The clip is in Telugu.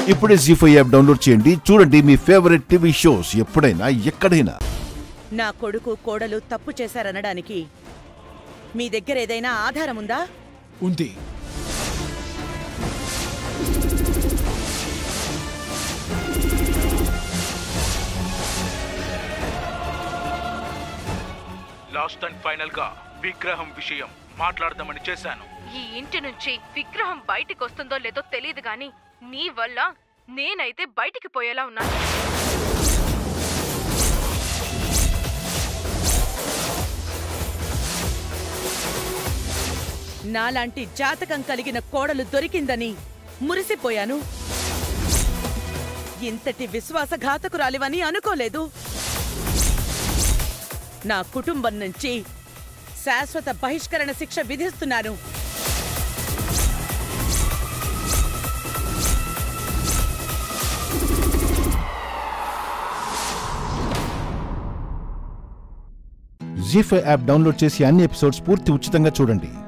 ఇప్పుడే జీ ఫైవ్ యాప్ డౌన్లోడ్ చేయండి చూడండి మీ ఫేవరెట్ టీవీ షోస్ ఎప్పుడైనా ఎక్కడైనా నా కొడుకు కోడలు తప్పు చేశారనడానికి మీ దగ్గర ఏదైనా ఆధారం ఉందా ఉంది లాస్ట్ అండ్ ఫైనల్ గా విగ్రహం విషయం మాట్లాడదామని చేశాను ఈ ఇంటి నుంచి విగ్రహం బయటికి వస్తుందో లేదో తెలియదు గాని నీ వల్ల నేనైతే బయటికి పోయేలా ఉన్నాను నాలాంటి జాతకం కలిగిన కోడలు దొరికిందని మురిసిపోయాను ఇంతటి విశ్వాసఘాతకురాలివని అనుకోలేదు నా కుటుంబం నుంచి శాశ్వత బహిష్కరణ శిక్ష విధిస్తున్నాను జీ ఫైవ్ యాప్ డౌన్లోడ్ చేసి అన్ని ఎపిసోడ్స్ పూర్తి ఉచితంగా చూడండి